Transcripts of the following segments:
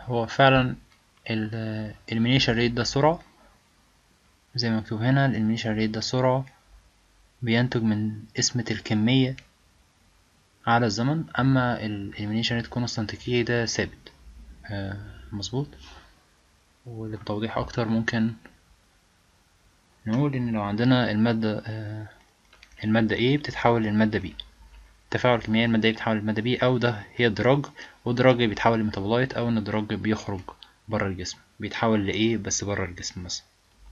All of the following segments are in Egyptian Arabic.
هو فعلا ال elimination rate ده سرعة زي ما مكتوب هنا ال elimination rate ده سرعة بينتج من قسمة الكمية على الزمن أما ال elimination rate constant key ده ثابت آه مظبوط وللتوضيح أكتر ممكن نقول إن لو عندنا المادة آه المادة A بتتحول للمادة B تفاعل كيميائي المادة A بتتحول للمادة B أو ده هي الدراج والدراج بيتحول لميتابولايت أو إن الدراج بيخرج بره الجسم بيتحول لإيه بس بره الجسم مثلا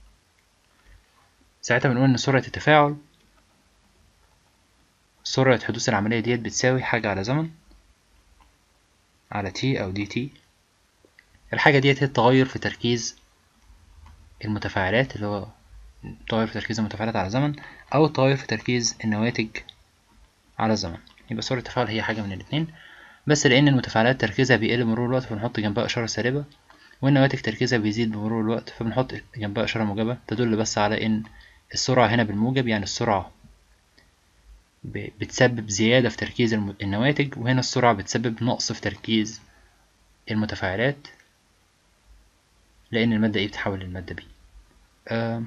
ساعتها بنقول إن سرعة التفاعل سرعة حدوث العملية ديت بتساوي حاجة على زمن على t أو dt الحاجة ديت هي التغير في تركيز المتفاعلات اللي هو التغير في تركيز المتفاعلات على زمن أو التغير في تركيز النواتج على زمن يبقى سرعة التفاعل هي حاجة من الاتنين بس لأن المتفاعلات تركيزها بيقل بمرور الوقت فبنحط جنبها إشارة سالبة والنواتج تركيزها بيزيد بمرور الوقت فبنحط جنبها إشارة موجبة تدل بس على إن السرعة هنا بالموجب يعني السرعة بتسبب زيادة في تركيز النواتج وهنا السرعة بتسبب نقص في تركيز المتفاعلات لأن المادة A بتتحول للمادة B آه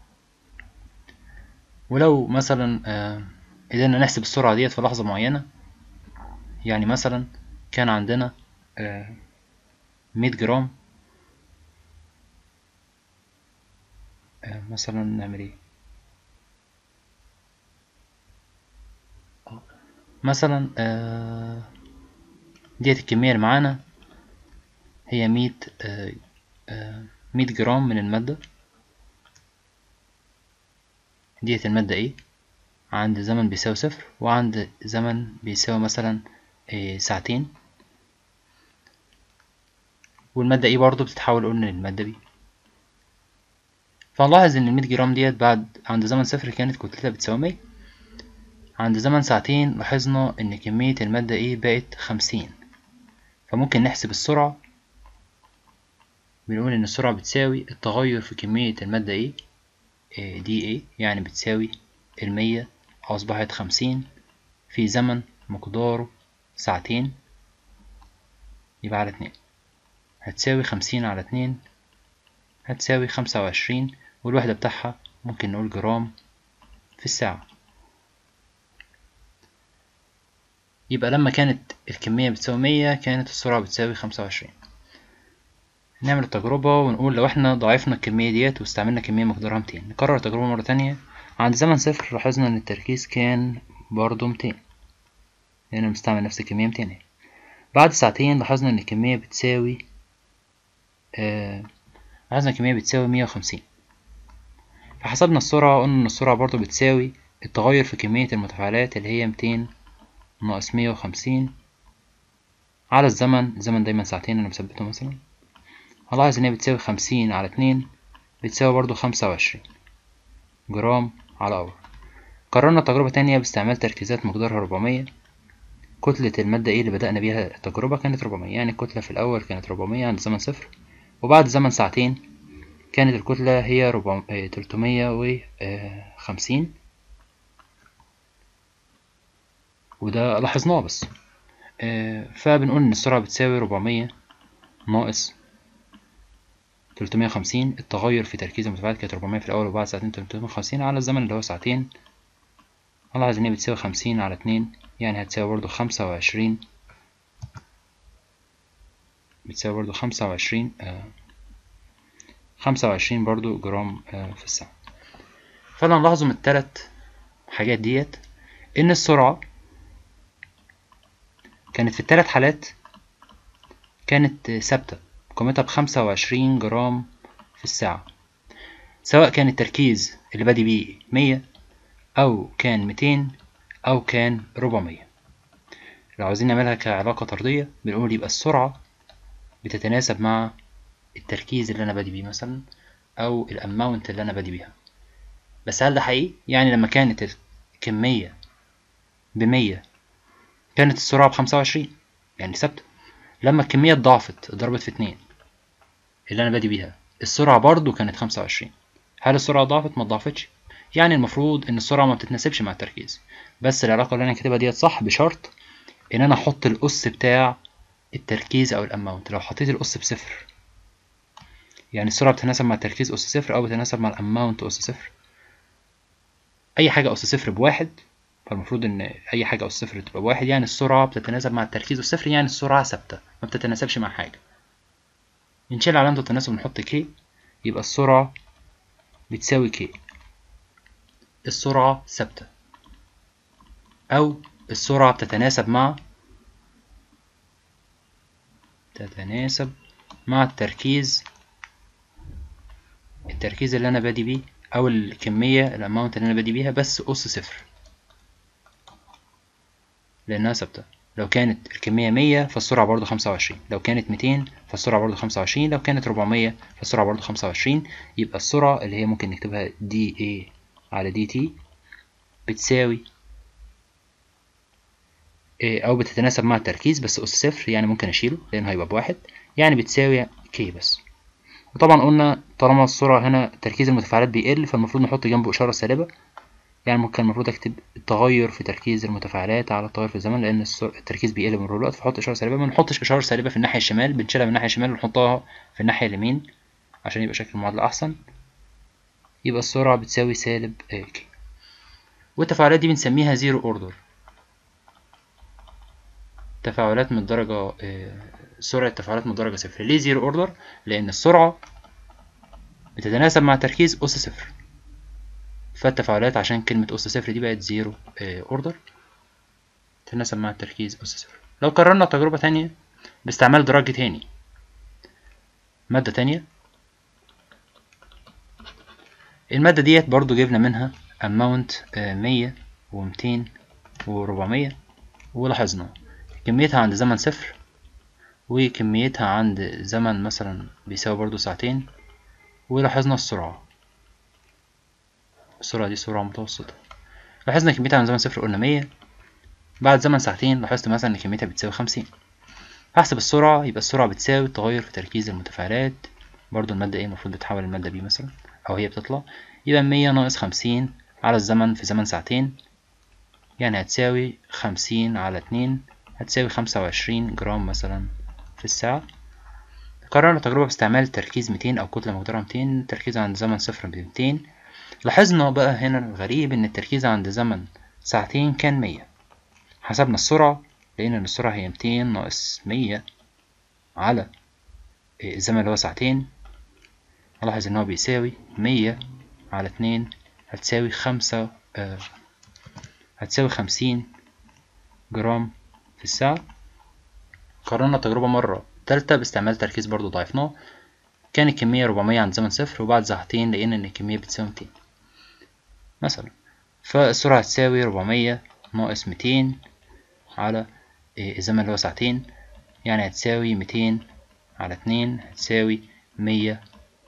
ولو مثلا آه قدرنا نحسب السرعة ديت في لحظة معينة يعني مثلا كان عندنا آه مية جرام آه مثلا نعمل ايه مثلا آه ديت الكمية اللي معانا هي مية آه آه مية جرام من المادة ديت المادة ايه عند زمن بيساوي صفر وعند زمن بيساوي مثلا إيه ساعتين والمادة ايه برضو بتتحول قلنا للمادة بي فنلاحظ ان المية جرام ديت بعد عند زمن صفر كانت كتلتها بتساوي مية عند زمن ساعتين لاحظنا ان كمية المادة ايه بقت خمسين فممكن نحسب السرعة بنقول ان السرعة بتساوي التغير في كمية المادة ايه دي ايه يعني بتساوي المية أصبحت خمسين في زمن مقداره ساعتين يبقى على اتنين هتساوي خمسين على اتنين هتساوي خمسة وعشرين والوحدة بتاعها ممكن نقول جرام في الساعة يبقى لما كانت الكمية بتساوي مية كانت السرعة بتساوي خمسة وعشرين نعمل التجربة ونقول لو احنا ضاعفنا الكمية ديت واستعملنا كمية مقدارها ميتين نكرر التجربة مرة تانية عند زمن صفر لاحظنا ان التركيز كان برضه ميتين لأننا بنستعمل نفس الكمية ميتين بعد ساعتين لاحظنا ان الكمية بتساوي آه لاحظنا الكمية بتساوي مية وخمسين فحسبنا السرعة قلنا ان السرعة برضه بتساوي التغير في كمية المتفاعلات اللي هي ميتين ناقص مية وخمسين على الزمن الزمن دايما ساعتين انا مثبته مثلا هلاحظ ان هي بتساوي خمسين على اتنين بتساوي برضو خمسة وعشرين جرام على اور قررنا تجربة تانية باستعمال تركيزات مقدارها ربعمية كتلة المادة ايه اللي بدأنا بيها التجربة كانت ربعمية يعني الكتلة في الأول كانت ربعمية عند زمن صفر وبعد زمن ساعتين كانت الكتلة هي ربع تلتمية وخمسين وده لاحظناه بس فبنقول إن السرعة بتساوي ربعمية ناقص تلتمية وخمسين التغير في تركيز المتفاعلات كانت ربعمية في الأول وبعد ساعتين تلتمية وخمسين على الزمن اللي هو ساعتين هنلاحظ إن هي بتساوي خمسين على اتنين يعني هتساوي برضو خمسة وعشرين بتساوي برضو خمسة وعشرين خمسة وعشرين برضو جرام آه في الساعة فأنا نلاحظه من التلات حاجات ديت إن السرعة كانت في التلات حالات كانت ثابتة قيمتها بخمسة وعشرين جرام في الساعة سواء كان التركيز اللي بادي بيه مية أو كان ميتين أو كان ربعمية لو عاوزين نعملها كعلاقة طردية بنقول يبقى السرعة بتتناسب مع التركيز اللي أنا بادي بيه مثلا أو الأماونت اللي أنا بادي بيها بس هل ده حقيقي؟ يعني لما كانت الكمية بمية كانت السرعة بخمسة وعشرين يعني ثابتة لما الكمية اتضاعفت اتضربت في اتنين اللي أنا بادي بيها السرعة برضو كانت خمسة وعشرين هل السرعة ضعفت؟ ما اتضاعفتش يعني المفروض إن السرعة ما بتتناسبش مع التركيز بس العلاقة اللي أنا كاتبها ديت صح بشرط إن أنا أحط الأس بتاع التركيز أو الأماونت لو حطيت الأس بصفر يعني السرعة بتتناسب مع التركيز أس صفر أو بتتناسب مع الأماونت أس صفر أي حاجة أس صفر بواحد فالمفروض إن أي حاجة أس صفر تبقى بواحد يعني السرعة بتتناسب مع التركيز أس صفر يعني السرعة ثابتة ما بتتناسبش مع حاجة نشيل علامة التناسب ونحط كي يبقى السرعة بتساوي كي السرعة ثابتة أو السرعة بتتناسب مع تتناسب مع التركيز التركيز اللي أنا بادي بيه أو الكمية الأماونت اللي أنا بادي بيها بس أس صفر لأنها ثابتة لو كانت الكمية مية فالسرعة برضو خمسة وعشرين لو كانت ميتين فالسرعة برضو خمسة وعشرين لو كانت ربعمية فالسرعة برضو خمسة وعشرين يبقى السرعة اللي هي ممكن نكتبها دي اي على دي تي بتساوي أو بتتناسب مع التركيز بس أس صفر يعني ممكن أشيله لأن هيبقى بواحد يعني بتساوي كي بس وطبعا قلنا طالما السرعة هنا تركيز المتفاعلات بيقل فالمفروض نحط جنبه إشارة سالبة يعني كان المفروض أكتب التغير في تركيز المتفاعلات على التغير في الزمن لأن التركيز بيقل بمرور الوقت فحط إشارة سالبة ما نحطش إشارة سالبة في الناحية الشمال بنشيلها من الناحية الشمال ونحطها في الناحية اليمين عشان يبقى شكل المعادلة أحسن يبقى السرعة بتساوي سالب كي والتفاعلات دي بنسميها زيرو أوردر تفاعلات من الدرجة سرعة تفاعلات من الدرجة صفر ليه زيرو أوردر؟ لأن السرعة بتتناسب مع تركيز أس صفر فالتفاعلات عشان كلمة أس صفر دي بقت زيرو أوردر تتناسب مع التركيز أس صفر لو كررنا تجربة تانية باستعمال دراج تاني مادة تانية المادة ديت برضو جبنا منها amount مية ومتين وربعمية ولاحظنا كميتها عند زمن صفر وكميتها عند زمن مثلا بيساوي برضو ساعتين ولاحظنا السرعة السرعة دي سرعة متوسطة لاحظنا كميتها عند زمن صفر قلنا مية بعد زمن ساعتين لاحظت مثلا إن كميتها بتساوي خمسين هحسب السرعة يبقى السرعة بتساوي التغير في تركيز المتفاعلات برضو المادة ايه المفروض بتحول المادة بي مثلا أو هي بتطلع يبقى مية ناقص خمسين على الزمن في زمن ساعتين يعني هتساوي خمسين على اتنين هتساوي خمسة وعشرين جرام مثلا في الساعة قررنا التجربة باستعمال تركيز ميتين أو كتلة مقدارها ميتين التركيز عند زمن صفر بميتين لاحظنا بقى هنا الغريب إن التركيز عند زمن ساعتين كان مية حسبنا السرعة لقينا إن السرعة هي ميتين ناقص مية على الزمن اللي هو ساعتين نلاحظ إن هو بيساوي مية على اتنين هتساوي خمسة آه هتساوي خمسين جرام في الساعة قررنا التجربة مرة تالتة باستعمال تركيز برضو ضعفناه كان الكمية ربعمية عند زمن صفر وبعد ساعتين لقينا إن الكمية بتساوي ميتين مثلا فالسرعة هتساوي ربعمية ناقص ميتين على الزمن اللي هو ساعتين يعني هتساوي ميتين على اتنين هتساوي مية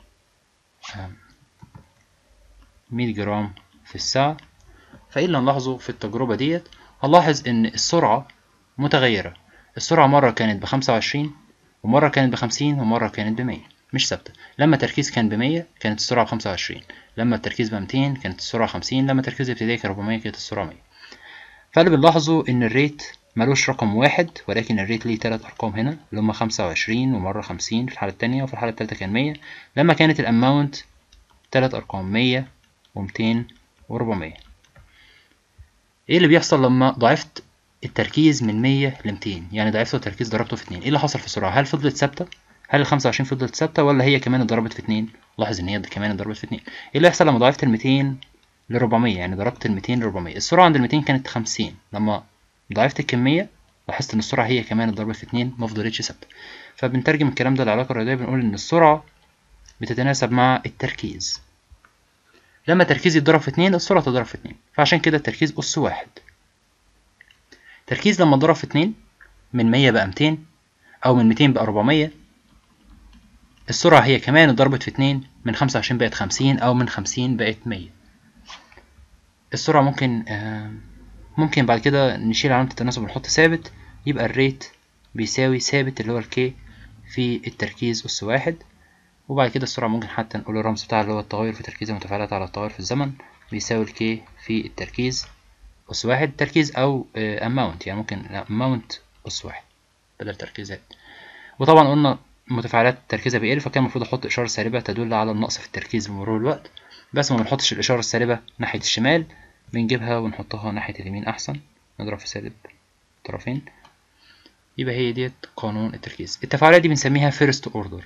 مية جرام في الساعة فإيه اللي هنلاحظه في التجربة ديت هنلاحظ إن السرعة متغيرة السرعة مرة كانت بخمسة وعشرين ومرة كانت بخمسين ومرة كانت بمية مش ثابتة لما التركيز كان بمية كانت السرعة بخمسة وعشرين لما التركيز بمتين كانت السرعة خمسين لما التركيز الابتدائي كان ربعمية كانت السرعة مية فاللي بنلاحظه إن الريت ملوش رقم واحد ولكن الريت ليه تلات أرقام هنا اللي هما خمسة وعشرين ومرة خمسين في الحالة التانية وفي الحالة التالتة كان مية لما كانت الأماونت تلات أرقام مية ومتين وربعمية ايه اللي بيحصل لما ضعفت التركيز من مية لمتين يعني ضعفت التركيز ضربته في اتنين ايه اللي حصل في السرعة هل فضلت ثابتة هل الخمسة وعشرين فضلت ثابتة ولا هي كمان اتضربت في اتنين لاحظ ان هي كمان اتضربت في اتنين ايه اللي يحصل لما ضعفت الميتين لربعمية يعني ضربت الميتين لربعمية السرعة عند الميتين كانت خمسين لما ضعفت الكمية لاحظت ان السرعة هي كمان اتضربت في اتنين مفضلتش ثابتة فبنترجم الكلام ده للعلاقة الرياضية بنقول ان السرعة بتتناسب مع التركيز لما التركيز يتضرب في اتنين السرعة تضرب في اتنين فعشان كده التركيز أس واحد التركيز لما اتضرب في اتنين من مية بقى ميتين أو من ميتين بقى ربعمية السرعة هي كمان اتضربت في اتنين من خمسة وعشرين بقت خمسين أو من خمسين بقت مية السرعة ممكن آه ممكن بعد كده نشيل علامة التناسب ونحط ثابت يبقى الريت بيساوي ثابت اللي هو الكي في التركيز أس واحد وبعد كده السرعة ممكن حتى نقول الرمز بتاعها اللي هو التغير في تركيز المتفاعلات على التغير في الزمن بيساوي الكي في التركيز أس واحد تركيز أو أماونت يعني ممكن أماونت أس واحد بدل تركيزات وطبعا قلنا متفاعلات تركيزها بيقل فكان المفروض احط اشاره سالبه تدل على النقص في التركيز بمرور الوقت بس ما بنحطش الاشاره السالبه ناحيه الشمال بنجيبها ونحطها ناحيه اليمين احسن نضرب في سالب طرفين يبقى هي ديت قانون التركيز التفاعلات دي بنسميها فيرست اوردر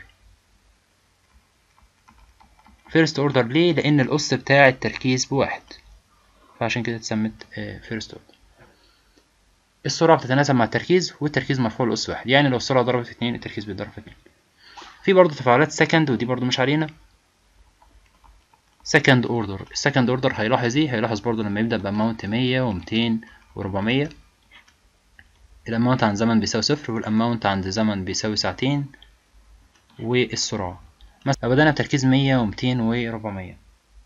فيرست اوردر ليه لان الاس بتاع التركيز بواحد فعشان كده اتسمت فيرست اوردر السرعة بتتناسب مع التركيز والتركيز مرفوع لأس واحد يعني لو السرعة ضربت في اتنين التركيز بيتضرب في اتنين في برضه تفاعلات سكند ودي برضه مش علينا سكند اوردر السكند اوردر هيلاحظ ايه هيلاحظ برضه لما يبدأ بأماونت مية ومتين وربعمية الأماونت عند زمن بيساوي صفر والأماونت عند زمن بيساوي ساعتين والسرعة مثلا بدأنا بتركيز مية ومتين وربعمية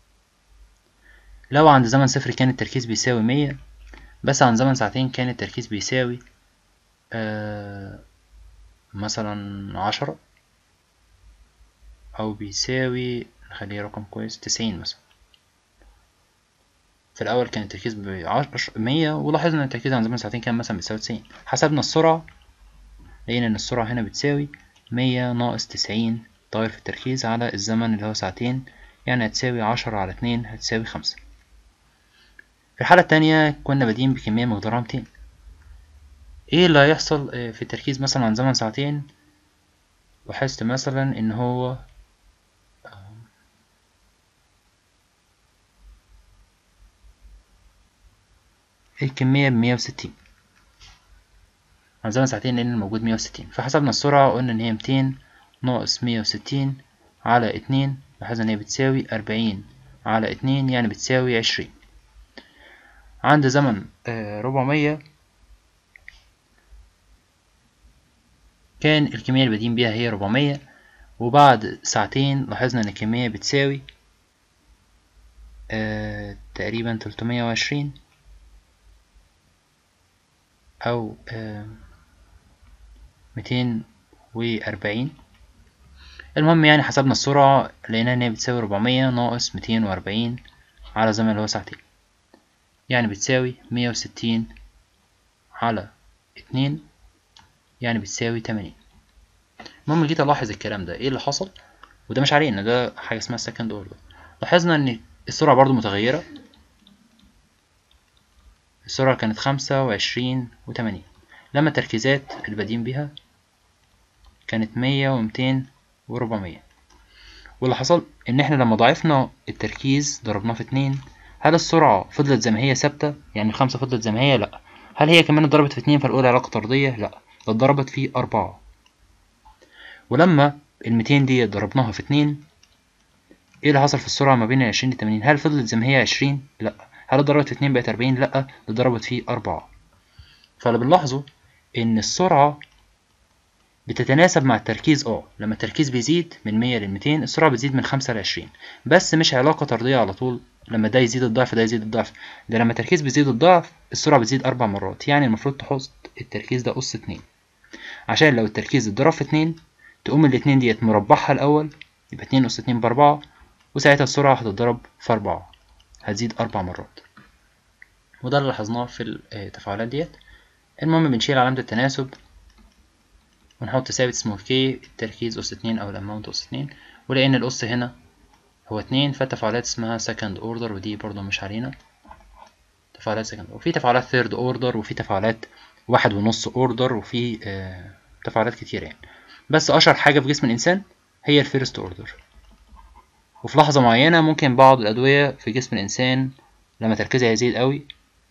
لو عند زمن صفر كان التركيز بيساوي مية بس عن زمن ساعتين كان التركيز بيساوي آه مثلا عشرة أو بيساوي نخليه رقم كويس تسعين مثلا في الأول كان التركيز بمية ولاحظنا إن التركيز عن زمن ساعتين كان مثلا بيساوي تسعين حسبنا السرعة لقينا إن السرعة هنا بتساوي مية ناقص تسعين تغير في التركيز على الزمن اللي هو ساعتين يعني هتساوي عشرة على اتنين هتساوي خمسة في الحالة التانية كنا بادئين بكمية مقدارها ميتين ايه اللي هيحصل في التركيز مثلا عن زمن ساعتين لاحظت مثلا ان هو الكمية بمية وستين عن زمن ساعتين لأن الموجود مية وستين فحسبنا السرعة قلنا إن هي ميتين ناقص مية وستين على اتنين لاحظنا إن هي بتساوي أربعين على اتنين يعني بتساوي عشرين عند زمن ربعمية كان الكمية اللي بادئين بيها هي ربعمية وبعد ساعتين لاحظنا إن الكمية بتساوي آه تقريبا تلتمية وعشرين أو ميتين وأربعين المهم يعني حسبنا السرعة لقينا إن هي بتساوي ربعمية ناقص ميتين وأربعين على زمن اللي هو ساعتين يعني بتساوي مية وستين على اتنين يعني بتساوي تمانين المهم جيت ألاحظ الكلام ده ايه اللي حصل وده مش علينا ده حاجة اسمها second order لاحظنا ان السرعة برضو متغيرة السرعة كانت خمسة وعشرين وتمانين لما التركيزات اللي بادئين بيها كانت مية ومتين وربعمية واللي حصل ان احنا لما ضاعفنا التركيز ضربناه في اتنين هل السرعة فضلت زي ما هي ثابتة يعني خمسة فضلت زي ما هي لأ هل هي كمان اتضربت في اتنين فالأولى علاقة طردية لأ ده اتضربت في أربعة ولما الميتين دي ضربناها في اتنين ايه اللي حصل في السرعة ما بين العشرين للتمانين هل فضلت زي ما هي عشرين لأ هل اتضربت في اتنين بقت أربعين لأ ده اتضربت في أربعة فاللي بنلاحظه إن السرعة بتتناسب مع التركيز اه لما التركيز بيزيد من مية لميتين السرعة بتزيد من خمسة لعشرين بس مش علاقة طردية على طول لما ده يزيد الضعف ده يزيد الضعف ده لما التركيز بيزيد الضعف السرعة بتزيد أربع مرات يعني المفروض تحط التركيز ده أس اتنين عشان لو التركيز اتضرب في اتنين تقوم الاتنين ديت مربعها الأول يبقى اتنين أس اتنين بأربعة وساعتها السرعة هتتضرب في أربعة هتزيد أربع مرات وده اللي لاحظناه في التفاعلات ديت المهم بنشيل علامة التناسب ونحط ثابت اسمه كي التركيز أس اتنين أو الأماونت أس اتنين ولأن الأس هنا هو اتنين فالتفاعلات اسمها second order ودي برضو مش علينا تفاعلات second order وفي تفاعلات third order وفي تفاعلات واحد ونص order وفي آه تفاعلات كتير يعني بس أشهر حاجة في جسم الإنسان هي الفيرست order وفي لحظة معينة ممكن بعض الأدوية في جسم الإنسان لما تركيزها يزيد قوي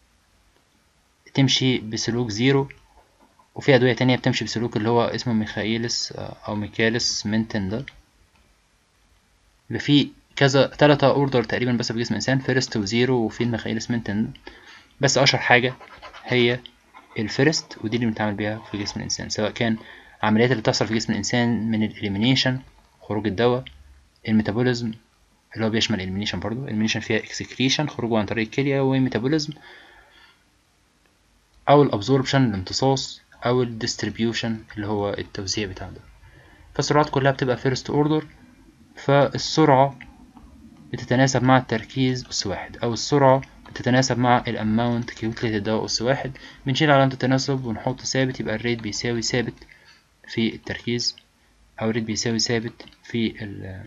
تمشي بسلوك زيرو وفي أدوية تانية بتمشي بسلوك اللي هو اسمه ميخائيلس أو ميكالس منتن ده اللي فيه كذا تلاتة اوردر تقريبا بس في جسم الانسان فيرست وزيرو وفي الميخائيلس منتن بس اشهر حاجة هي الفيرست ودي اللي بنتعامل بيها في جسم الانسان سواء كان عمليات اللي بتحصل في جسم الانسان من الاليمينيشن خروج الدواء الميتابوليزم اللي هو بيشمل الاليمينيشن برضو الاليمينيشن فيها اكسكريشن خروجه عن طريق الكلية وميتابوليزم او الابزوربشن الامتصاص او الديستريبيوشن اللي هو التوزيع بتاع ده فالسرعات كلها بتبقى فيرست اوردر فالسرعة بتتناسب مع التركيز أس واحد أو السرعة تتناسب مع الاماونت كتلة الدواء أس واحد بنشيل علامة التناسب ونحط ثابت يبقى الريت بيساوي ثابت في التركيز أو الريت بيساوي ثابت في ال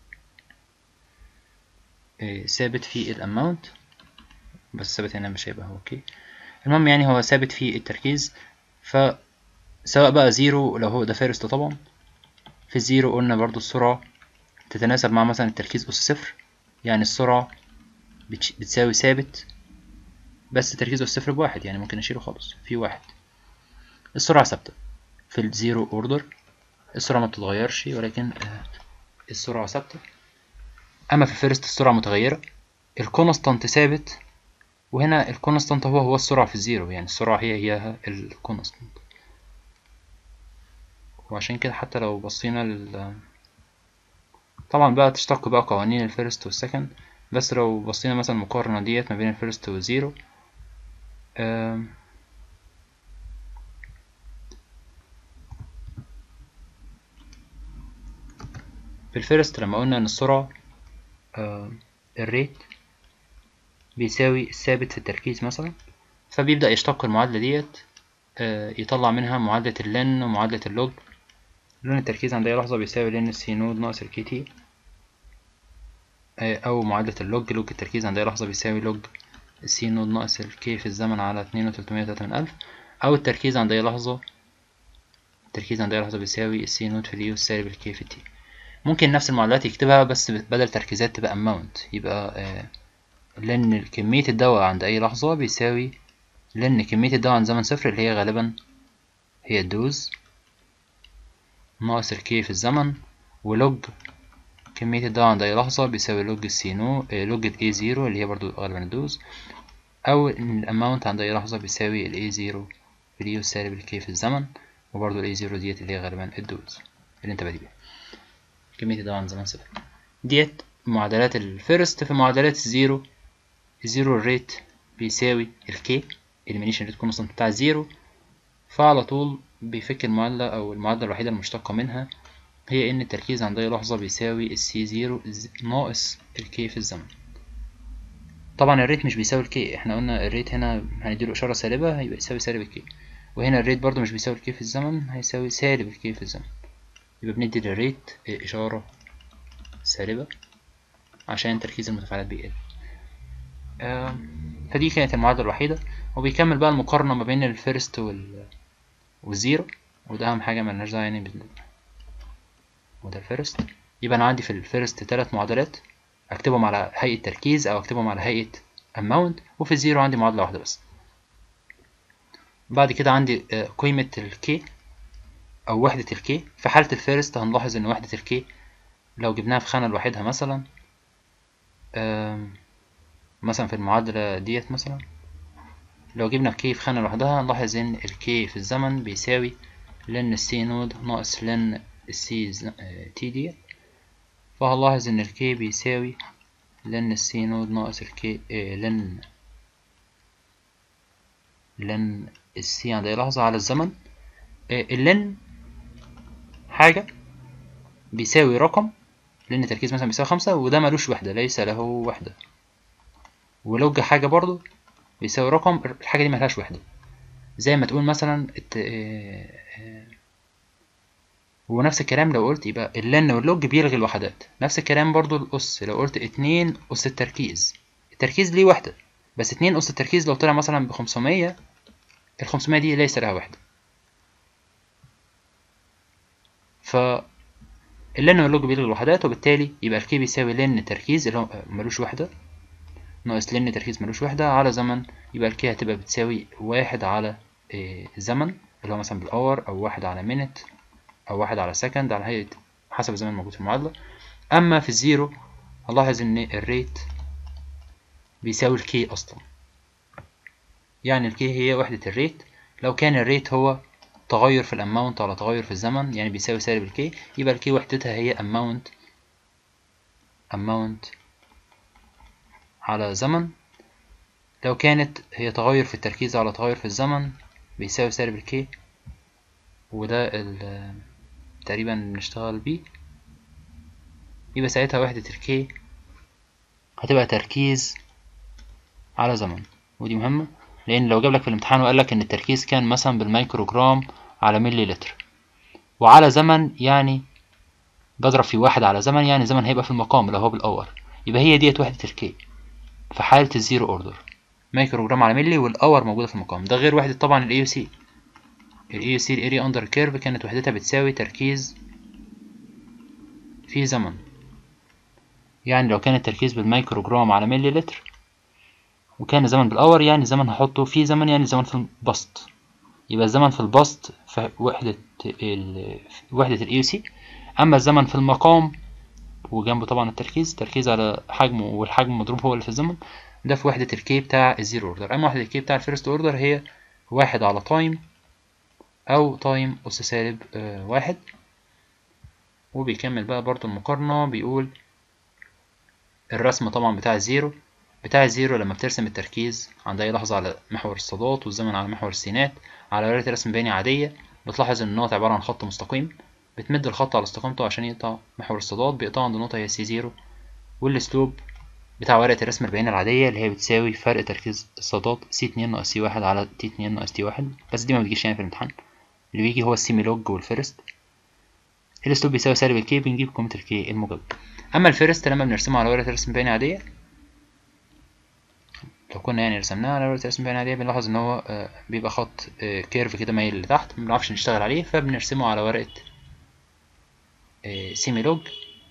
آه، ثابت في الاماونت بس ثابت هنا مش هيبقى هو اوكي المهم يعني هو ثابت في التركيز فسواء بقى زيرو لو هو ده فيرست طبعا في الزيرو قلنا برضو السرعة تتناسب مع مثلا التركيز أس صفر يعني السرعة بتساوي ثابت بس تركيز أس صفر بواحد يعني ممكن نشيله خالص في واحد السرعة ثابتة في الزيرو اوردر السرعة ما بتتغيرش ولكن آه، السرعة ثابتة أما في الفيرست السرعة متغيرة الكونستانت ثابت وهنا الكونستانت هو هو السرعة في الزيرو يعني السرعة هي هي الكونستانت وعشان كده حتى لو بصينا لل طبعا بقى تشتق بقى قوانين الفيرست والسكند بس لو بصينا مثلا المقارنة ديت ما بين الفيرست والزيرو في الفيرست لما قلنا ان السرعة الريت بيساوي الثابت في التركيز مثلا فبيبدأ يشتق المعادلة ديت آه، يطلع منها معادلة اللن ومعادلة اللوج لون التركيز عند أي لحظة بيساوي لن السي نود ناقص الكي تي آه، أو معادلة اللوج لوج التركيز عند أي لحظة بيساوي لوج السي نود ناقص الكي في الزمن على اتنين وتلتمية وتلاتة من ألف أو التركيز عند أي لحظة التركيز عند أي لحظة بيساوي السي نود في اليو سالب الكي في تي ممكن نفس المعادلات يكتبها بس بدل تركيزات تبقى اماونت يبقى آه لأن كمية الدواء عند أي لحظة بيساوي لأن كمية الدواء عند زمن صفر اللي هي غالبا هي الدوز ناقص الكي في الزمن ولوج كمية الدواء عند أي لحظة بيساوي لوج السينو آه لوج الاي زيرو اللي هي برضو غالبا الدوز أو إن الأماونت عند أي لحظة بيساوي الاي زيرو في اليو سالب الكي في الزمن وبرضو الاي زيرو ديت اللي هي غالبا الدوز اللي انت بادئ بيها كمية الدواء عند زمن صفر ديت معادلات الفيرست في معادلات الزيرو الزيرو الريت بيساوي الكي elimination ريت كونستانت بتاع الزيرو فعلى طول بيفك المعادلة أو المعادلة الوحيدة المشتقة منها هي إن التركيز عند أي لحظة بيساوي السي زيرو ناقص الكي في الزمن طبعا الريت مش بيساوي الكي احنا قلنا الريت هنا هنديله إشارة سالبة هيبقى يساوي سالب الكي وهنا الريت برضو مش بيساوي الكي في الزمن هيساوي سالب الكي في الزمن يبقى بندي للريت إشارة سالبة عشان تركيز المتفاعلات بيقل فدي كانت المعادلة الوحيدة وبيكمل بقى المقارنة ما بين الفيرست وال والزيرو وده أهم حاجة ملناش دعوة يعني بال وده الفيرست يبقى أنا عندي في الفيرست تلات معادلات أكتبهم على هيئة تركيز أو أكتبهم على هيئة amount وفي الزيرو عندي معادلة واحدة بس بعد كده عندي آه، قيمة الكي أو وحدة الكي في حالة الفيرست هنلاحظ إن وحدة الكي لو جبناها في خانة لوحدها مثلا مثلا في المعادلة ديت مثلا لو جبنا كي في خانة لوحدها نلاحظ ان الكي في الزمن بيساوي لن السي نود ناقص لن السي تي ديت فهنلاحظ ان الكي بيساوي لن السي نود ناقص الكي اه لن لن السي عند اي لحظة على الزمن اه اللن حاجة بيساوي رقم لأن التركيز مثلا بيساوي خمسة وده ملوش وحدة ليس له وحدة ولوج حاجة برضو بيساوي رقم الحاجة دي ملهاش وحدة زي ما تقول مثلا الت... آه، آه، ونفس الكلام لو قلت يبقى اللن واللوج بيلغي الوحدات نفس الكلام برضو الأس لو قلت اتنين أس التركيز التركيز ليه وحدة بس اتنين أس التركيز لو طلع مثلا بخمسمية الخمسمية دي ليس لها وحدة ف اللن واللوج بيلغي الوحدات وبالتالي يبقى الكي بيساوي لن تركيز اللي هو ملوش وحدة ناقص لن تركيز ملوش وحدة على زمن يبقى الكي هتبقى بتساوي واحد على إيه زمن اللي هو مثلا بالأور أو واحد على مينت أو واحد على سكند على هيئة حسب الزمن الموجود في المعادلة أما في الزيرو هنلاحظ إن الريت بيساوي الكي أصلا يعني الكي هي وحدة الريت لو كان الريت هو تغير في الاماونت على تغير في الزمن يعني بيساوي سالب الكي يبقى الكي وحدتها هي اماونت اماونت على زمن لو كانت هي تغير في التركيز على تغير في الزمن بيساوي سالب الكي وده تقريبا نشتغل بيه يبقى ساعتها وحدة الكي هتبقى تركيز على زمن ودي مهمة لأن لو جابلك في الامتحان وقال لك إن التركيز كان مثلا بالميكروجرام على ملي لتر وعلى زمن يعني بضرب في واحد على زمن يعني زمن هيبقى في المقام لو هو بالأور يبقى هي ديت وحدة الكي في حالة الزيرو اوردر مايكروجرام على ملي والأور موجودة في المقام ده غير وحدة طبعا الاي يو سي الاي يو سي الاريا اندر كيرف كانت وحدتها بتساوي تركيز في زمن يعني لو كان التركيز بالميكروجرام على ملي لتر وكان الزمن بالأور يعني زمن هحطه في زمن يعني زمن في البسط يبقى الزمن في البسط في وحدة ال وحدة ال AUC أما الزمن في المقام وجنبه طبعا التركيز تركيز على حجمه والحجم المضروب هو اللي في الزمن ده في وحدة الكي بتاع الزيرو اوردر أما وحدة الكي بتاع الفيرست اوردر هي واحد على تايم أو تايم أس سالب آه واحد وبيكمل بقى برضو المقارنة بيقول الرسم طبعا بتاع الزيرو بتاع الزيرو لما بترسم التركيز عند أي لحظة على محور الصادات والزمن على محور السينات على ورقة رسم بياني عادية بتلاحظ إن النقط عبارة عن خط مستقيم بتمد الخط على استقامته عشان يقطع محور الصادات بيقطعه عند نقطة هي سي زيرو والسلوب بتاع ورقة الرسم البياني العادية اللي هي بتساوي فرق تركيز الصادات سي اتنين ناقص سي واحد على تي اتنين ناقص تي واحد بس دي ما بتجيش يعني في الامتحان اللي بيجي هو السيمي لوج والفيرست السلوب بيساوي سالب الكي بنجيب قيمة الكي الموجب أما الفيرست لما بنرسمه على ورقة الرسم البياني عادية لو كنا يعني رسمناه على ورقة الرسم البياني عادية بنلاحظ إن هو آه بيبقى خط آه كيرف كده مايل لتحت مبنعرفش نشتغل عليه فبنرسمه على ورقة آه سيمي لوج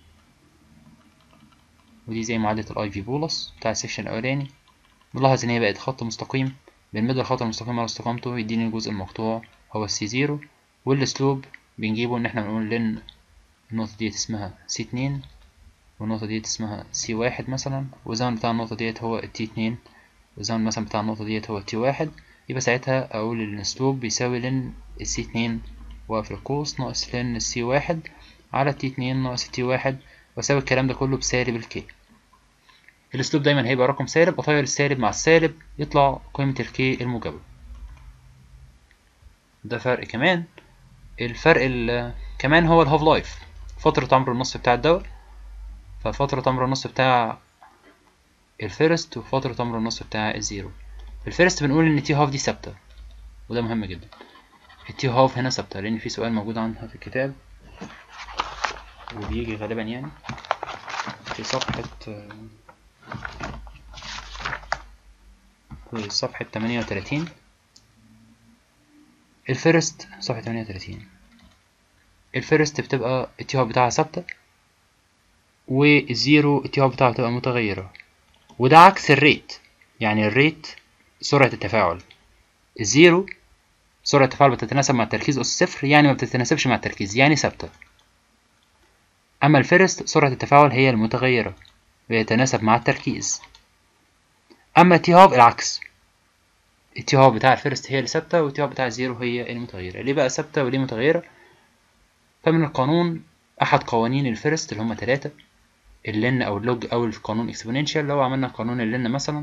ودي زي معادلة الاي في بولس بتاع السكشن الأولاني بنلاحظ إن هي بقت خط مستقيم بنمد الخط المستقيم على استقامته يديني الجزء المقطوع هو السي زيرو والسلوب بنجيبه إن احنا بنقول لأن النقطة ديت اسمها سي اتنين والنقطة ديت اسمها سي واحد مثلا والزمن بتاع النقطة ديت هو التي اتنين والزمن مثلا بتاع النقطة ديت هو التي واحد يبقى ساعتها أقول إن السلوب بيساوي لن السي اتنين واقف القوس ناقص لن السي واحد على التي اتنين ناقص التي واحد وأساوي الكلام ده كله بسالب الكي الاسلوب دايما هيبقى رقم سالب اطير السالب مع السالب يطلع قيمة الكي الموجبة ده فرق كمان الفرق كمان هو الهاف لايف فترة عمر النص بتاع الدواء ففترة عمر النص بتاع الفيرست وفترة عمر النص بتاع الزيرو في الفيرست بنقول ان تي هاف دي ثابتة وده مهم جدا التي هاف هنا ثابتة لان في سؤال موجود عنها في الكتاب وبيجي غالبا يعني في صفحة في صفحة تمانية وتلاتين الفيرست صفحة تمانية وتلاتين الفيرست بتبقى التي بتاعها ثابتة والزيرو التي بتاعها بتبقى متغيرة وده عكس الريت يعني الريت سرعة التفاعل الزيرو سرعة التفاعل بتتناسب مع التركيز أس صفر يعني ما بتتناسبش مع التركيز يعني ثابتة أما الفيرست سرعة التفاعل هي المتغيرة ويتناسب مع التركيز أما تي هاف العكس التي هاف بتاع الفيرست هي اللي ثابتة والتي هاف بتاع الزيرو هي المتغيرة ليه بقى ثابتة وليه متغيرة فمن القانون أحد قوانين الفيرست اللي هما تلاتة اللن أو اللوج أو القانون اكسبوننشال لو عملنا قانون اللن مثلا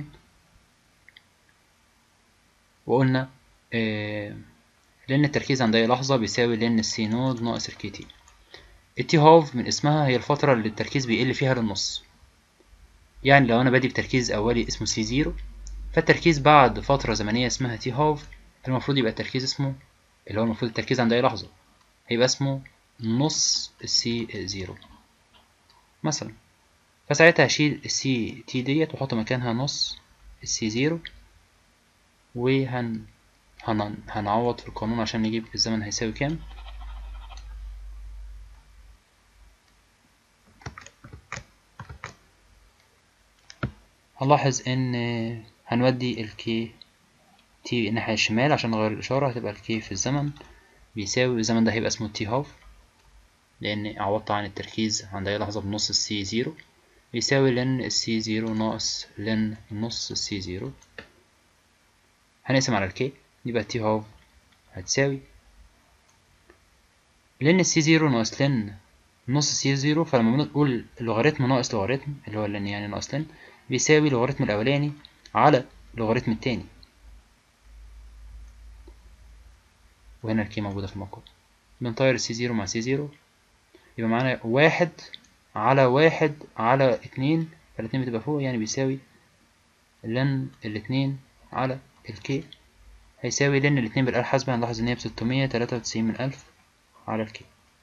وقلنا إيه لن التركيز عند أي لحظة بيساوي لن السي نود ناقص الكي تي التي هاف من اسمها هي الفترة اللي التركيز بيقل فيها للنص يعني لو أنا بادي بتركيز أولي اسمه سي زيرو فالتركيز بعد فترة زمنية اسمها تي هاف المفروض يبقى التركيز اسمه اللي هو المفروض التركيز عند أي لحظة هيبقى اسمه نص السي زيرو مثلا فساعتها هشيل السي تي ديت واحط مكانها نص السي زيرو وهن هن... هنعوض في القانون عشان نجيب الزمن هيساوي كام هنلاحظ ان هنودي الكي تي الناحية الشمال عشان نغير الإشارة هتبقى الكي في الزمن بيساوي الزمن ده هيبقى اسمه تي هاف لأن عوضت عن التركيز عند أي لحظة بنص السي زيرو بيساوي لن السي زيرو ناقص لن نص السي زيرو هنقسم على الكي يبقى تي هاف هتساوي لن السي زيرو ناقص لن نص السي زيرو فلما بنقول لوغاريتم ناقص لوغاريتم اللي هو لن يعني ناقص لن بيساوي لوغاريتم الأولاني على لوغاريتم التاني وهنا الكي موجودة في المقام بنطير السي زيرو مع سي زيرو يبقى معانا واحد على واحد على اتنين فالاتنين بتبقى فوق يعني بيساوي لن الاتنين على الكي هيساوي لن الاتنين بالآلة الحاسبة هنلاحظ إن هي بستمية تلاتة وتسعين من ألف على الكي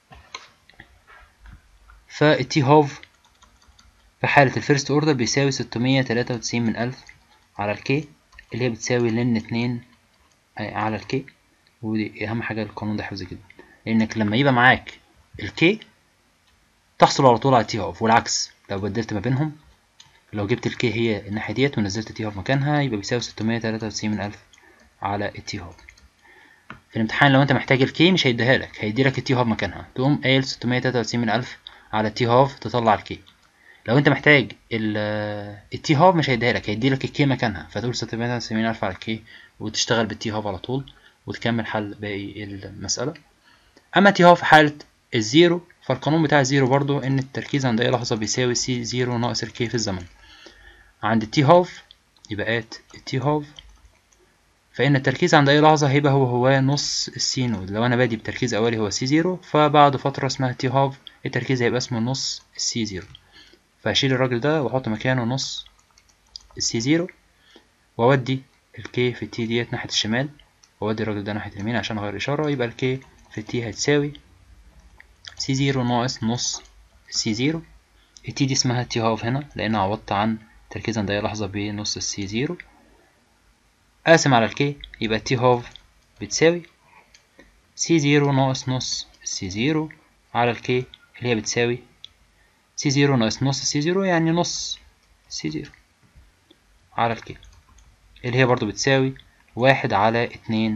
فالتي هوف في حالة الفيرست اوردر بيساوي ستمية تلاتة وتسعين من ألف على الكي اللي هي بتساوي لن اتنين على الكي ودي أهم حاجة القانون ده حفظ جدا لأنك لما يبقى معاك الكي تحصل على طول على تي هوف والعكس لو بدلت ما بينهم لو جبت الكي هي الناحية ديت ونزلت تي هوف مكانها يبقى بيساوي ستمية تلاتة وتسعين من ألف على التي هوف في الامتحان لو انت محتاج الكي مش هيديها لك هيديلك التي هوف مكانها تقوم قايل ستمية تلاتة وتسعين من ألف على التي هوف تطلع الكي لو انت محتاج التي هوف مش هيديها لك هيديلك الكي مكانها فتقول ستمية تلاتة وتسعين ألف على الكي وتشتغل بالتي هوف على طول وتكمل حل باقي المسألة أما تي هوف في حالة الزيرو فالقانون بتاع الزيرو برضو إن التركيز عند أي لحظة بيساوي سي زيرو ناقص الكي في الزمن عند التي هوف يبقى ات التي هوف فإن التركيز عند أي لحظة هيبقى هو هو نص السي نود لو أنا بادي بتركيز أولي هو سي زيرو فبعد فترة اسمها تي هاف التركيز هيبقى اسمه نص السي زيرو فهشيل الراجل ده وأحط مكانه نص السي زيرو وأودي الكي في التي ديت ناحية الشمال وأودي الراجل ده ناحية اليمين عشان أغير الإشارة يبقى الكي في التي هتساوي سي زيرو ناقص نص السي زيرو التي دي اسمها تي هاف هنا لأن عوضت عن تركيز عند أي لحظة بنص السي زيرو قاسم على الكي يبقى تي هوف بتساوي سي زيرو ناقص نص سي زيرو على الكي اللي هي بتساوي سي زيرو ناقص نص سي زيرو يعني نص سي زيرو على الكي اللي هي برضو بتساوي واحد على اتنين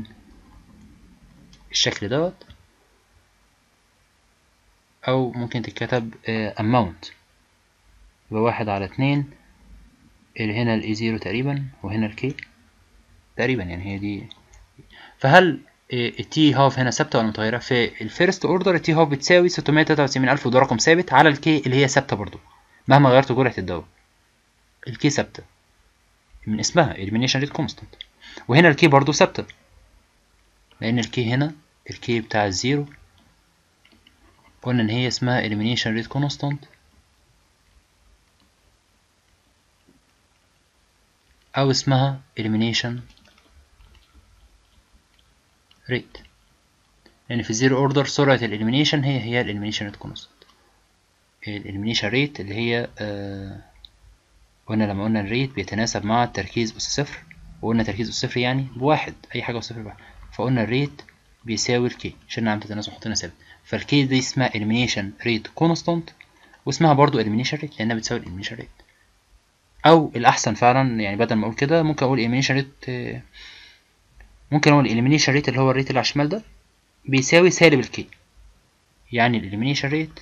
الشكل دوت أو ممكن تتكتب amount يبقى واحد على اتنين اللي هنا الاي زيرو تقريبا وهنا الكي تقريبا يعني هي دي فهل التي هاف هنا ثابته ولا متغيره في الفيرست اوردر التي هاف بتساوي 693000 وده رقم ثابت على الكي اللي هي ثابته برضو مهما غيرت جرعه الدواء الكي ثابته من اسمها elimination rate constant وهنا الكي برضو ثابته لان الكي هنا الكي بتاع الزيرو قلنا ان هي اسمها elimination rate constant او اسمها elimination rate لان في الزيرو اوردر سرعة الاليمينيشن هي هي الاليمينيشن ريت كونستانت الاليمينيشن ريت اللي هي آه قلنا لما قلنا الريت بيتناسب مع التركيز أس صفر وقلنا تركيز أس صفر يعني بواحد أي حاجة أس صفر بواحد فقلنا الريت بيساوي الكي شلنا علامة التناسب وحطينا ثابت فالكي دي اسمها elimination rate constant واسمها برضو elimination rate لأنها بتساوي elimination rate أو الأحسن فعلا يعني بدل ما أقول كده ممكن أقول elimination rate ممكن أقول elimination rate اللي هو الريت اللي على الشمال ده بيساوي سالب الكي يعني elimination rate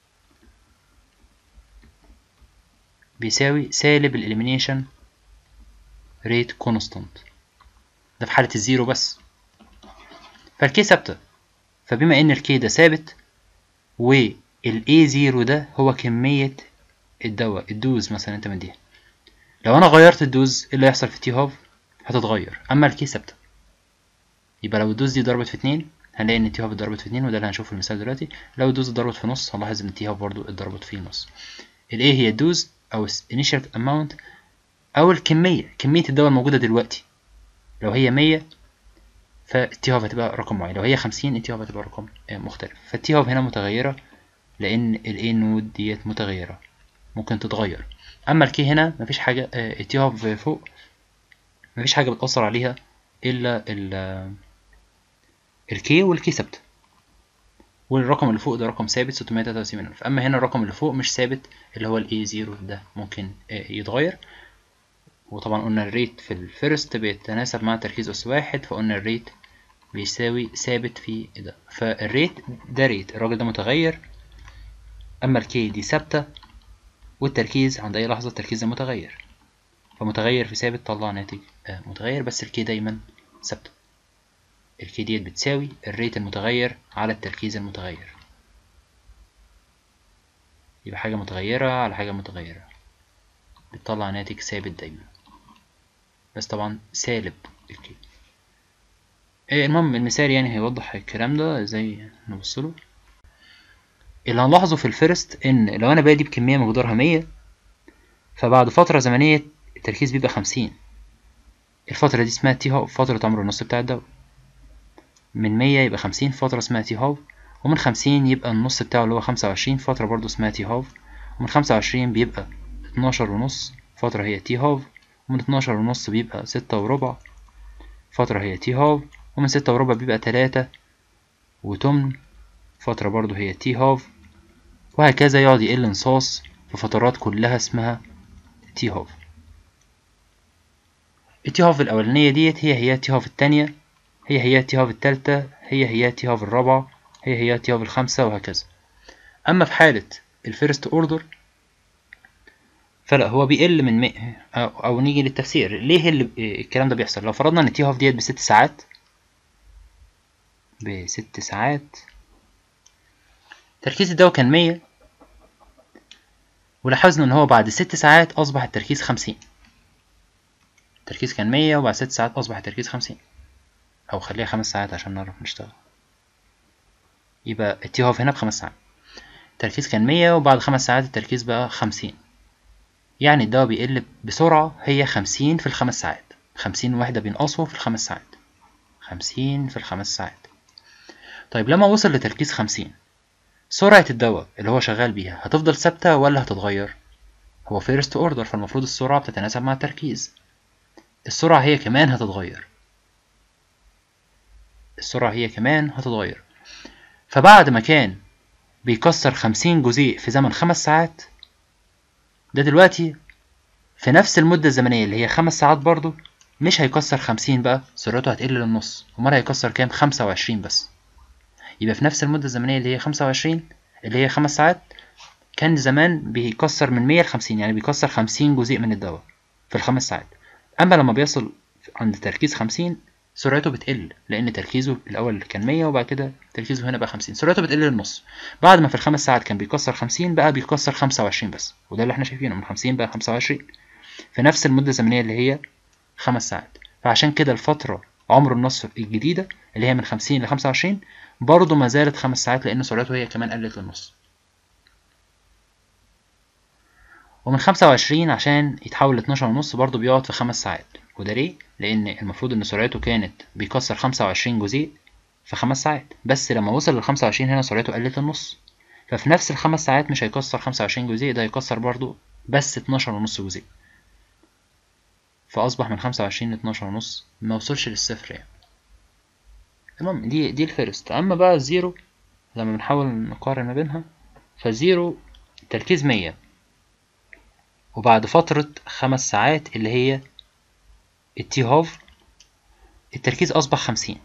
بيساوي سالب الإليمينيشن ريت كونستانت ده في حالة الزيرو بس فالكي ثابتة فبما إن الكي ده ثابت والإي زيرو ده هو كمية الدواء الدوز مثلا أنت مديها لو أنا غيرت الدوز إيه اللي هيحصل في تي هاف هتتغير أما الكي ثابتة يبقى لو الدوز دي ضربت في اتنين هنلاقي إن التي هاف اتضربت في اتنين وده اللي هنشوفه في المثال دلوقتي لو الدوز اتضربت في نص هنلاحظ إن التي هاف برضو اتضربت في نص الايه هي الدوز او initial amount او الكميه كميه الدواء الموجوده دلوقتي لو هي 100 فالتي هاف هتبقى رقم معين لو هي 50 التي هاف هتبقى رقم مختلف فالتي هاف هنا متغيره لان الاي نود ديت متغيره ممكن تتغير اما الكي هنا مفيش حاجه التي هاف فوق مفيش حاجه بتاثر عليها الا ال الكي والكي ثابته والرقم اللي فوق ده رقم ثابت 693 ألف أما هنا الرقم اللي فوق مش ثابت اللي هو ال A0 ده ممكن يتغير وطبعا قلنا الريت في الفيرست بيتناسب مع تركيز أس واحد فقلنا الريت بيساوي ثابت في ده فالريت ده ريت الراجل ده متغير أما الكي دي ثابتة والتركيز عند أي لحظة التركيز ده متغير فمتغير في ثابت طلع ناتج متغير بس الكي دايما ثابته الكي ديت بتساوي الريت المتغير على التركيز المتغير يبقى حاجة متغيرة على حاجة متغيرة بتطلع ناتج ثابت دايما بس طبعا سالب الكي ايه المهم المثال يعني هيوضح الكلام ده ازاي نبصله اللي هنلاحظه في الفيرست ان لو انا بادي بكمية مقدارها مية فبعد فترة زمنية التركيز بيبقى خمسين الفترة دي اسمها تي هاف فترة عمر النص بتاع الدواء من مية يبقى خمسين فترة اسمها تي هاف ومن خمسين يبقى النص بتاعه اللي هو خمسة وعشرين فترة برضه اسمها تي هاف ومن خمسة وعشرين بيبقى اتناشر ونص فترة هي تي هاف ومن اتناشر ونص بيبقى ستة وربع فترة هي تي هاف ومن ستة وربع بيبقى تلاتة وتمن فترة برضه هي تي هاف وهكذا يقعد يقل انصاص في فترات كلها اسمها تي هاف التي هاف الأولانية ديت هي هي التي هاف التانية هي هي التي هاف التالتة هي هي التي هاف الرابعة هي هي التي هاف الخامسة وهكذا أما في حالة الفيرست اوردر فلا هو بيقل من مي... أو, أو نيجي للتفسير ليه اللي الكلام ده بيحصل لو فرضنا إن التي هاف ديت بست ساعات بست ساعات تركيز الدواء كان مية ولاحظنا إن هو بعد ست ساعات أصبح التركيز خمسين التركيز كان مية وبعد ست ساعات أصبح التركيز خمسين أو خليها خمس ساعات عشان نعرف نشتغل يبقى التي هاف هنا بخمس ساعات التركيز كان مية وبعد خمس ساعات التركيز بقى خمسين يعني الدواء بيقل بسرعة هي خمسين في الخمس ساعات خمسين وحدة بينقصوا في الخمس ساعات خمسين في الخمس ساعات طيب لما وصل لتركيز خمسين سرعة الدواء اللي هو شغال بيها هتفضل ثابتة ولا هتتغير؟ هو فيرست اوردر فالمفروض السرعة بتتناسب مع التركيز السرعة هي كمان هتتغير السرعة هي كمان هتتغير فبعد ما كان بيكسر خمسين جزيء في زمن خمس ساعات ده دلوقتي في نفس المدة الزمنية اللي هي خمس ساعات برضو مش هيكسر خمسين بقى سرعته هتقل للنص أمال هيكسر كام خمسة وعشرين بس يبقى في نفس المدة الزمنية اللي هي خمسة وعشرين اللي هي خمس ساعات كان زمان بيكسر من مية لخمسين يعني بيكسر خمسين جزيء من الدواء في الخمس ساعات أما لما بيصل عند تركيز خمسين سرعته بتقل لأن تركيزه الأول كان مية وبعد كده تركيزه هنا بقى خمسين سرعته بتقل للنص بعد ما في الخمس ساعات كان بيكسر خمسين بقى بيكسر خمسة وعشرين بس وده اللي احنا شايفينه من خمسين بقى خمسة وعشرين في نفس المدة الزمنية اللي هي خمس ساعات فعشان كده الفترة عمر النص الجديدة اللي هي من خمسين لخمسة وعشرين برضه ما زالت خمس ساعات لأن سرعته هي كمان قلت للنص ومن خمسة وعشرين عشان يتحول لاتناشر ونص برضه بيقعد في خمس ساعات وده ليه؟ لأن المفروض إن سرعته كانت بيكسر خمسة وعشرين جزيء في خمس ساعات بس لما وصل للخمسة وعشرين هنا سرعته قلت للنص ففي نفس الخمس ساعات مش هيكسر خمسة وعشرين جزيء ده هيكسر برضه بس اتناشر ونص جزيء فأصبح من خمسة وعشرين لاتناشر ونص ما وصلش للصفر يعني تمام دي دي الفيرست أما بقى الزيرو لما بنحاول نقارن ما بينها فالزيرو تركيز مية وبعد فترة خمس ساعات اللي هي التي هاف التركيز أصبح خمسين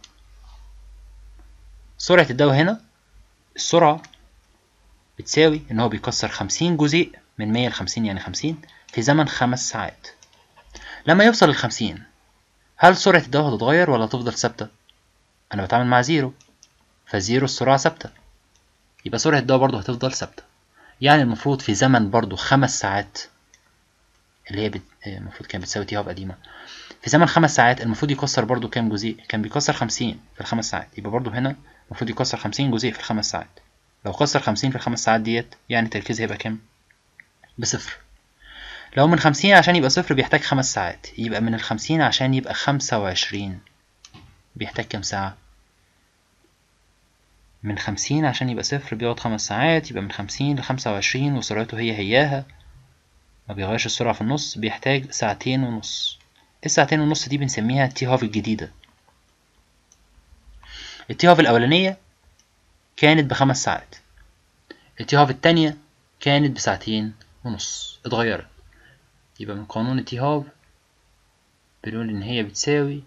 سرعة الدواء هنا السرعة بتساوي إن هو بيكسر خمسين جزيء من مية لخمسين يعني خمسين في زمن خمس ساعات لما يوصل للخمسين هل سرعة الدواء هتتغير ولا هتفضل ثابتة؟ أنا بتعامل مع زيرو فزيرو السرعة ثابتة يبقى سرعة الدواء برضه هتفضل ثابتة يعني المفروض في زمن برضه خمس ساعات اللي هي بت... المفروض كانت بتساوي تي هاف قديمة في زمن خمس ساعات المفروض يكسر برضو كام جزيء كان بيكسر خمسين في الخمس ساعات يبقى برضو هنا المفروض يكسر خمسين جزيء في الخمس ساعات لو كسر خمسين في الخمس ساعات ديت يعني التركيز هيبقى كام بصفر لو من خمسين عشان يبقى صفر بيحتاج خمس ساعات يبقى من الخمسين عشان يبقى خمسة وعشرين بيحتاج كام ساعة من خمسين عشان يبقى صفر بيقعد خمس ساعات يبقى من خمسين لخمسة وعشرين وسرعته هي هياها ما بيغيرش السرعة في النص بيحتاج ساعتين ونص الساعتين ونص دي بنسميها تي هاف الجديدة التي هاف الأولانية كانت بخمس ساعات التي هاف التانية كانت بساعتين ونص اتغيرت يبقى من قانون التي هاف بنقول إن هي بتساوي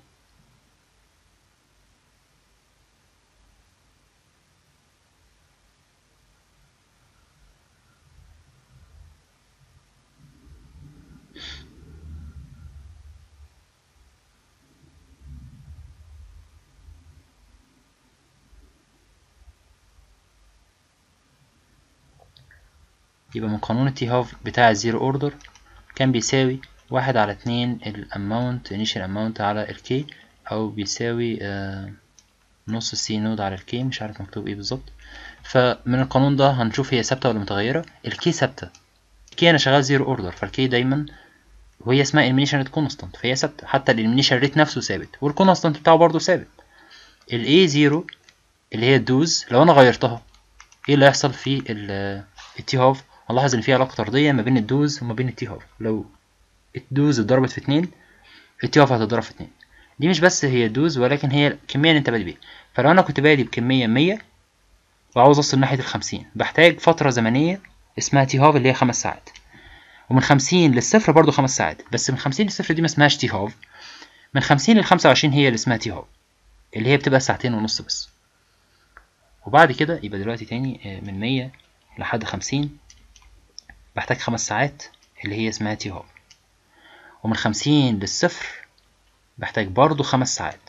يبقى من قانون التي هاف بتاع الزيرو اوردر كان بيساوي واحد على اتنين الاماونت initial اماونت على الكي او بيساوي آه نص السي نود على الكي مش عارف مكتوب ايه بالظبط فمن القانون ده هنشوف هي ثابته ولا متغيره الكي ثابته الكي انا شغال زيرو اوردر فالكي دايما وهي اسمها elimination rate constant فهي ثابتة حتى ال elimination rate نفسه ثابت والكونستانت بتاعه برضه ثابت ال A0 اللي هي الدوز لو انا غيرتها ايه اللي هيحصل في ال التي هاف هنلاحظ ان في علاقة طردية ما بين الدوز وما بين التي هاف لو الدوز اتضربت في اتنين التي هاف هتتضرب في اتنين دي مش بس هي الدوز ولكن هي الكمية اللي انت بادئ بيها فلو انا كنت بادئ بكمية مية وعاوز اوصل ناحية الخمسين بحتاج فترة زمنية اسمها تي هاف اللي هي خمس ساعات ومن خمسين للصفر برضو خمس ساعات بس من خمسين للصفر دي ما اسمهاش تي هاف من خمسين للخمسة وعشرين هي اللي اسمها تي هاف اللي هي بتبقى ساعتين ونص بس وبعد كده يبقى دلوقتي تاني من مية لحد خمسين بحتاج خمس ساعات اللي هي اسمها تي هاف ومن خمسين للصفر بحتاج برضو خمس ساعات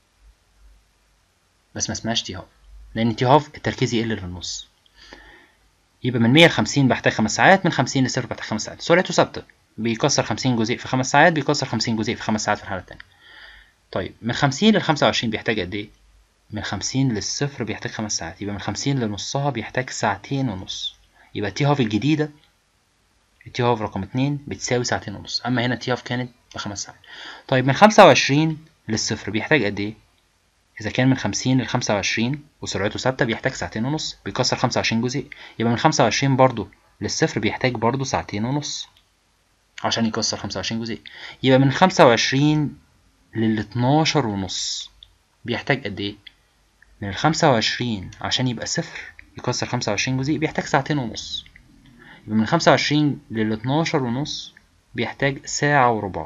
بس ما اسمهاش تي هاف لأن تي هاف التركيز يقل للنص يبقى من مية لخمسين بحتاج خمس ساعات من خمسين لصفر بحتاج خمس ساعات سرعته ثابتة بيكسر خمسين جزيء في خمس ساعات بيكسر خمسين جزيء في خمس ساعات في الحالة التانية طيب من خمسين للخمسة وعشرين بيحتاج قد ايه؟ من خمسين للصفر بيحتاج خمس ساعات يبقى من خمسين لنصها بيحتاج ساعتين ونص يبقى تي هاف الجديدة التي هاف رقم اتنين بتساوي ساعتين ونص أما هنا التي هاف كانت بخمس ساعات طيب من خمسة وعشرين للصفر بيحتاج قد ايه؟ إذا كان من خمسين لخمسة وعشرين وسرعته ثابتة بيحتاج ساعتين ونص بيكسر خمسة وعشرين جزء يبقى من خمسة وعشرين برضه للصفر بيحتاج برضه ساعتين ونص عشان يكسر خمسة وعشرين جزء يبقى من خمسة وعشرين للاتناشر ونص بيحتاج قد ايه؟ من الخمسة وعشرين عشان يبقى صفر يكسر خمسة وعشرين جزء بيحتاج ساعتين ونص يبقى من خمسة وعشرين للاتناشر ونص بيحتاج ساعة وربع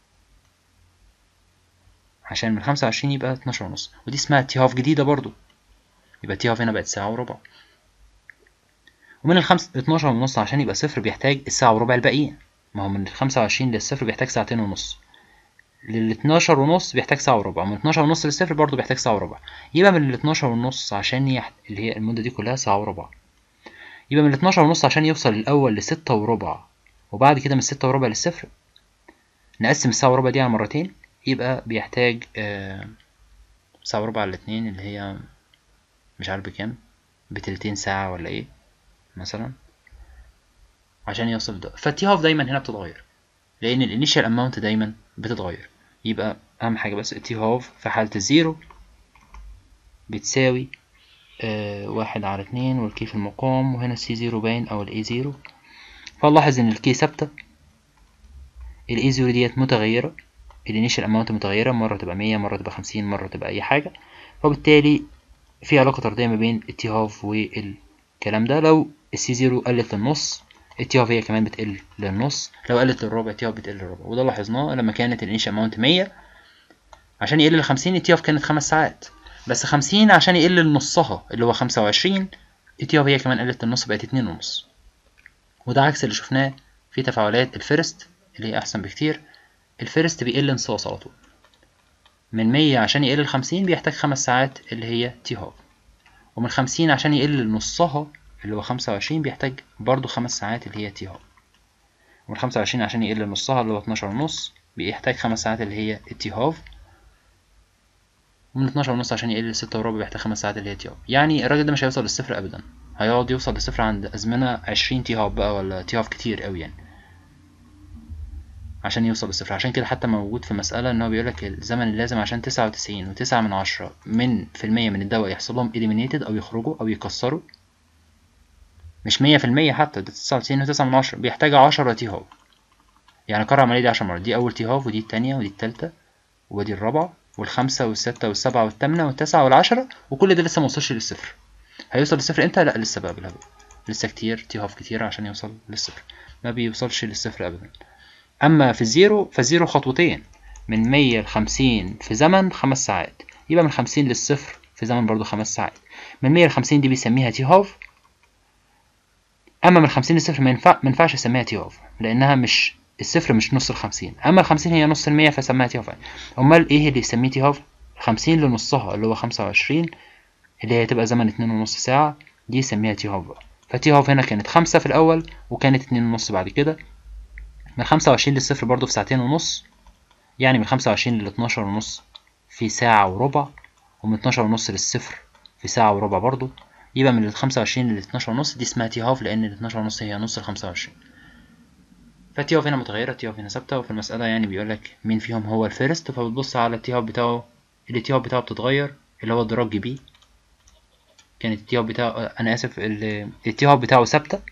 عشان من خمسة وعشرين يبقى اتناشر ونص ودي اسمها تي هاف جديدة برضو يبقى تي هاف هنا بقت ساعة وربع ومن الخمس اتناشر ونص عشان يبقى صفر بيحتاج الساعة وربع الباقيين ما هو من الخمسة وعشرين للصفر بيحتاج ساعتين ونص للاتناشر ونص بيحتاج ساعة وربع من اتناشر ونص للصفر برضه بيحتاج ساعة وربع يبقى من الاتناشر ونص عشان يحت... اللي هي المدة دي كلها ساعة وربع يبقى من الاتناشر ونص عشان يوصل الأول لستة وربع وبعد كده من ستة وربع للصفر نقسم الساعة وربع دي على مرتين يبقى بيحتاج آه ساعة وربع على الاتنين اللي هي مش عارف بكام بتلتين ساعة ولا ايه مثلا عشان يوصل ده فالتي هاف دايما هنا بتتغير لأن الانيشال اماونت دايما بتتغير يبقى أهم حاجة بس التي هاف في حالة الزيرو بتساوي آه واحد على اتنين والكي في المقام وهنا السي زيرو باين أو الاي زيرو فنلاحظ إن الكي ثابتة الاي زيرو ديت متغيرة الانيشال اماونت متغيرة مرة تبقى مية مرة تبقى خمسين مرة تبقى أي حاجة فبالتالي في علاقة طردية ما بين التي هاف والكلام ده لو السي زيرو قلت للنص التي هاف هي كمان بتقل للنص لو قلت للربع التي هاف بتقل للربع وده لاحظناه لما كانت الانيشال اماونت مية عشان يقل لخمسين التي هاف كانت خمس ساعات بس خمسين عشان يقل لنصها اللي هو خمسة وعشرين التي هاف هي كمان قلت للنص بقت اتنين ونص وده عكس اللي شفناه في تفاعلات الفيرست اللي هي أحسن بكتير الفيرست بيقل انصاص على طول من مية عشان يقل لخمسين بيحتاج خمس ساعات اللي هي تي هاف ومن خمسين عشان يقل لنصها اللي هو خمسة وعشرين بيحتاج برضو خمس ساعات اللي هي تي هاف ومن خمسة وعشرين عشان يقل لنصها اللي هو اتناشر ونص بيحتاج خمس ساعات اللي هي التي هاف ومن اتناشر ونص عشان يقل لستة وربع بيحتاج خمس ساعات اللي هي تي هاف يعني الراجل ده مش هيوصل للصفر أبدا هيقعد يوصل للصفر عند أزمنة عشرين تي هاف بقى ولا تي هاف كتير أوي يعني عشان يوصل للصفر عشان كده حتى موجود في مسألة إن هو بيقولك الزمن اللازم عشان تسعة وتسعين وتسعة من عشرة من في المية من الدواء يحصل لهم eliminated أو يخرجوا أو يكسروا مش مية في المية حتى ده تسعة وتسعين وتسعة من عشرة بيحتاج عشرة تي هاف يعني كرر العملية دي عشر مرات دي أول تي هاف ودي التانية ودي التالتة ودي الرابعة والخمسة والستة والسبعة والتامنة والتاسعة والعشرة وكل ده لسه موصلش للصفر هيوصل للصفر امتى؟ لأ لسه بقى بالهبل لسه كتير تي هاف كتير عشان يوصل للصفر ما بيوصلش للصفر أبدا أما في الزيرو فالزيرو خطوتين من مية لخمسين في زمن خمس ساعات يبقى من خمسين للصفر في زمن برضو خمس ساعات من مية لخمسين دي بيسميها تي هاف أما من خمسين للصفر ما ينفع ينفعش أسميها تي هاف لأنها مش الصفر مش نص الخمسين أما الخمسين هي نص المية فسميها تي هاف أمال إيه اللي يسميه تي هاف خمسين لنصها اللي هو خمسة وعشرين اللي هي تبقى زمن اتنين ونص ساعة دي يسميها تي هاف بقى فتي هاف هنا كانت خمسة في الأول وكانت اتنين ونص بعد كده من خمسة وعشرين للصفر برضو في ساعتين ونص يعني من خمسة وعشرين لاتناشر ونص في ساعة وربع ومن اتناشر ونص للصفر في ساعة وربع برضو يبقى من الخمسة وعشرين لاتناشر ونص دي اسمها تي هاف لأن الاتناشر ونص هي نص الخمسة وعشرين فالتي اوف هنا متغيرة التي اوف هنا ثابتة وفي المسألة يعني بيقولك مين فيهم هو الفيرست فبتبص على التي اوف بتاعه اللي التي اوف بتاعه بتتغير اللي هو الدراج بي كان التي اوف بتاعه انا اسف التي اوف بتاعه ثابتة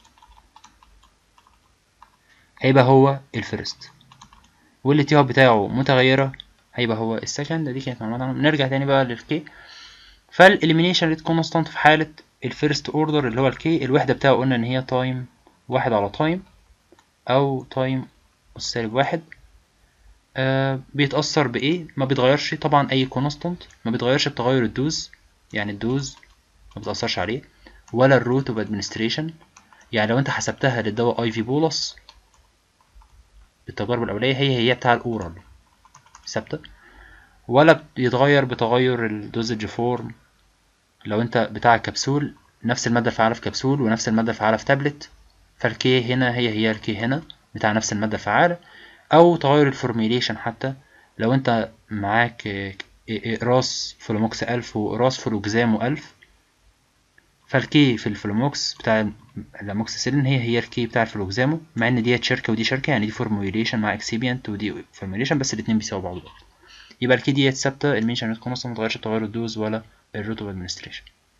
هيبقى هو الفيرست واللي التي اوف بتاعه متغيرة هيبقى هو السكند دي كانت معلومات عنه نرجع تاني بقى للكي فالإليمينيشن ريت كونستانت في حالة الفيرست اوردر اللي هو الكي الوحدة بتاعه قلنا ان هي تايم واحد على تايم او تايم سالب واحد آه بيتأثر بإيه؟ ما بيتغيرش طبعا أي كونستانت ما بيتغيرش بتغير الدوز يعني الدوز ما بتأثرش عليه ولا الروت اوف ادمنستريشن يعني لو انت حسبتها للدواء اي في بولس بالتجارب الأولية هي هي بتاع الأورال ثابتة ولا بيتغير بتغير الدوزج فورم لو انت بتاع الكبسول نفس المادة الفعالة في كبسول ونفس المادة الفعالة في تابلت فالكي هنا هي هي الكي هنا بتاع نفس المادة الفعالة أو تغير الفورميليشن حتى لو انت معاك إقراص فلوموكس ألف وإقراص فلوكزامو ألف فالكي في الفلوموكس بتاع الاموكسيسيلين هي هي الكي بتاع الفلوكزامو مع ان ديت شركة ودي شركة يعني دي فورميليشن مع اكسيبيانت ودي فورميليشن بس الاتنين بيساووا بعض برضه يبقى الكي ديت ثابتة المينشن ريت كونستانت متغيرش بتغير الدوز ولا الروت اوف ادمنستريشن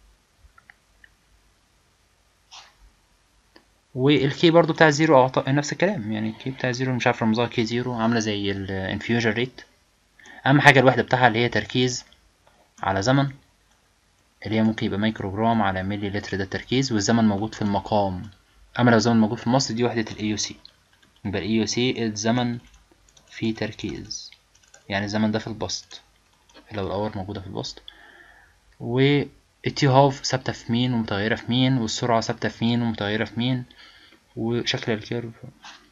والكي برضو بتاع زيرو أعط... نفس الكلام يعني الكي بتاع زيرو مش عارف رمزها كي زيرو عاملة زي الانفيوجن ريت أهم حاجة الوحدة بتاعها اللي هي تركيز على زمن اللي هي ممكن يبقى مايكرو جرام على ملي لتر ده التركيز والزمن موجود في المقام أما لو الزمن موجود في المصل دي وحدة ال AUC يبقى ال AUC الزمن في تركيز يعني الزمن ده في البسط لو الأور موجودة في البسط والتي هاف ثابتة في مين ومتغيرة في مين والسرعة ثابتة في مين ومتغيرة في مين وشكل الكيرف